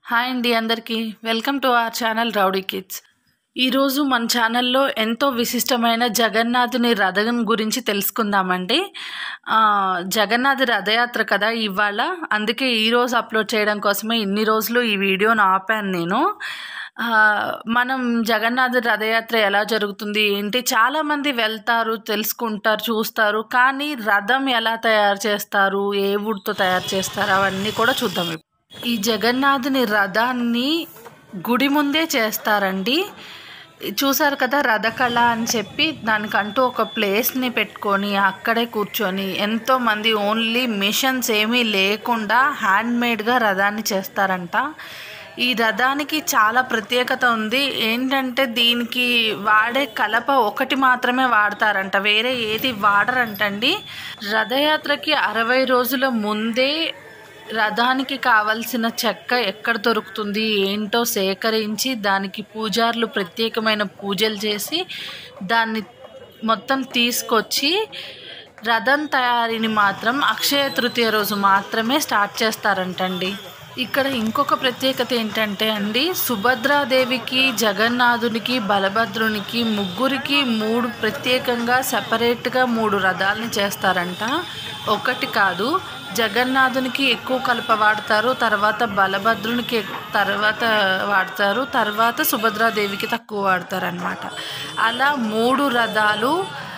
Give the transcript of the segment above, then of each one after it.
Hi అండి అందరికీ welcome to our channel rowdy kids ఈరోజు మన ఛానల్లో ఎంతో విశిష్టమైన జగన్నాథుని రథం గురించి తెలుసుకుందామండి ఆ, జగన్నాథ్ రథయాత్ర కదా ఇవాళ అందుకే ఈరోజు అప్లోడ్ చేయడం కోసమే ఇన్ని రోజులు ఈ వీడియోను ఆపాను నేను ఆ, మనం జగన్నాథ్ రథయాత్ర ఎలా జరుగుతుంది ఏంటి చాలామంది వెళ్తారు తెలుసుకుంటారు చూస్తారు కానీ రథం ఎలా తయారు చేస్తారు ఏ వుడ్తో తయారు చేస్తారు అవన్నీ కూడా చూద్దాం ఇప్పుడు. ఈ జగన్నాథుని రథాన్ని గుడి ముందే చేస్తారండి చూసారు కదా రథకళ అని చెప్పి దానికంటూ ఒక ప్లేస్ని పెట్టుకొని అక్కడే కూర్చొని ఎంతో మంది ఓన్లీ మిషన్స్ ఏమీ లేకుండా హ్యాండ్మేడ్గా రథాన్ని చేస్తారంట ఈ రథానికి చాలా ప్రత్యేకత ఉంది ఏంటంటే దీనికి వాడే కలప ఒకటి మాత్రమే వాడతారంట వేరే ఏది వాడరంటండి రథయాత్రకి అరవై రోజుల ముందే రథానికి కావలసిన చెక్క ఎక్కడ దొరుకుతుంది ఏంటో సేకరించి దానికి పూజారులు ప్రత్యేకమైన పూజలు చేసి దాన్ని మొత్తం తీసుకొచ్చి రథం తయారీని మాత్రం అక్షయ తృతీయ రోజు మాత్రమే స్టార్ట్ చేస్తారంటండి ఇక్కడ ఇంకొక ప్రత్యేకత ఏంటంటే అండి సుభద్రాదేవికి జగన్నాథునికి బలభద్రునికి ముగ్గురికి మూడు ప్రత్యేకంగా సపరేట్గా మూడు రథాలని చేస్తారంట ఒకటి కాదు జగన్నాథునికి ఎక్కువ కలప వాడతారు తర్వాత బలభద్రునికి ఎక్- తర్వాత వాడతారు తర్వాత సుభద్రాదేవికి తక్కువ వాడతారు అనమాట అలా మూడు రథాలు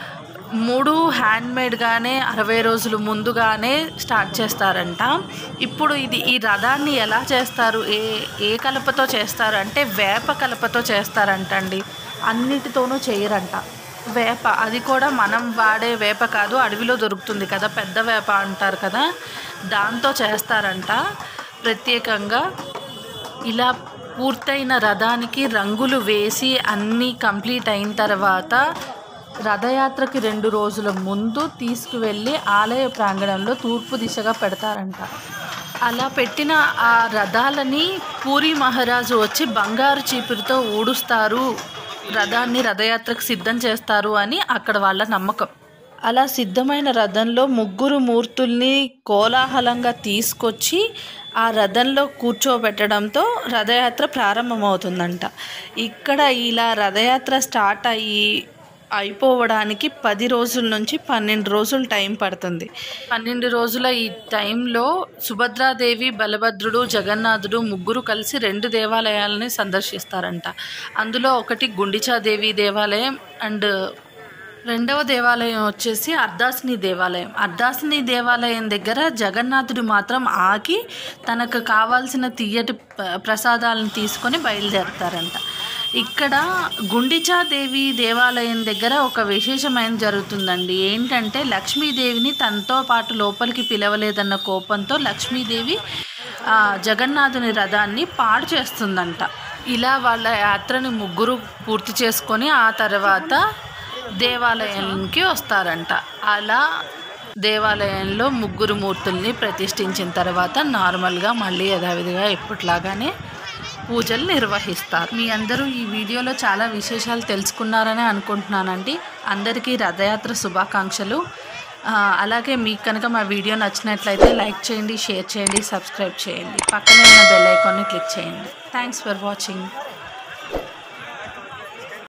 మూడు హ్యాండ్మేడ్గానే అరవై రోజులు ముందుగానే స్టార్ట్ చేస్తారంట ఇప్పుడు ఇది ఈ రథాన్ని ఎలా చేస్తారు ఏ ఏ కలపతో చేస్తారు అంటే వేప కలపతో చేస్తారంట అండి అన్నిటితోనూ చేయరంట వేప అది కూడా మనం వాడే వేప కాదు అడవిలో దొరుకుతుంది కదా పెద్ద వేప అంటారు కదా దాంతో చేస్తారంట ప్రత్యేకంగా ఇలా పూర్తయిన రథానికి రంగులు వేసి అన్నీ కంప్లీట్ అయిన తర్వాత రథయాత్రకి రెండు రోజుల ముందు తీసుకువెళ్ళి ఆలయ ప్రాంగణంలో తూర్పు దిశగా పెడతారంట అలా పెట్టిన ఆ రథాలని పూరి మహారాజు వచ్చి బంగారు చీపురితో ఊడుస్తారు రథాన్ని రథయాత్రకు సిద్ధం చేస్తారు అని అక్కడ వాళ్ళ నమ్మకం అలా సిద్ధమైన రథంలో ముగ్గురు మూర్తుల్ని కోలాహలంగా తీసుకొచ్చి ఆ రథంలో కూర్చోబెట్టడంతో రథయాత్ర ప్రారంభమవుతుందంట ఇక్కడ ఇలా రథయాత్ర స్టార్ట్ అయ్యి అయిపోవడానికి పది రోజుల నుంచి పన్నెండు రోజులు టైం పడుతుంది పన్నెండు రోజుల ఈ టైంలో సుభద్రాదేవి బలభద్రుడు జగన్నాథుడు ముగ్గురు కలిసి రెండు దేవాలయాలని సందర్శిస్తారంట అందులో ఒకటి గుండిచాదేవి దేవాలయం అండ్ రెండవ దేవాలయం వచ్చేసి అర్దాసిని దేవాలయం అర్దాసిని దేవాలయం దగ్గర జగన్నాథుడు మాత్రం ఆగి తనకు కావాల్సిన తీయటి ప- ప్రసాదాలను తీసుకొని బయలుదేరుతారంట ఇక్కడ గుండిచాదేవి దేవాలయం దగ్గర ఒక విశేషమైన జరుగుతుందండి ఏంటంటే లక్ష్మీదేవిని తనతో పాటు లోపలికి పిలవలేదన్న కోపంతో లక్ష్మీదేవి ఆ, జగన్నాథుని రథాన్ని పాడు చేస్తుందంట ఇలా వాళ్ళ యాత్రని ముగ్గురు పూర్తి చేసుకొని ఆ తర్వాత దేవాలయానికి వస్తారంట అలా దేవాలయంలో ముగ్గురు మూర్తుల్ని ప్రతిష్ఠించిన తర్వాత నార్మల్గా మళ్ళీ యథావిధిగా ఎప్పటిలాగానే పూజలు నిర్వహిస్తారు మీ అందరూ ఈ వీడియోలో చాలా విశేషాలు తెలుసుకున్నారని అనుకుంటున్నానండి అందరికీ రథయాత్ర శుభాకాంక్షలు ఆ, అలాగే మీకు కనుక మా వీడియో నచ్చినట్లయితే లైక్ చేయండి షేర్ చేయండి సబ్స్క్రైబ్ చేయండి పక్కనే ఉన్న బెల్ ఐకాన్ని క్లిక్ చేయండి థ్యాంక్స్ ఫర్ వాచింగ్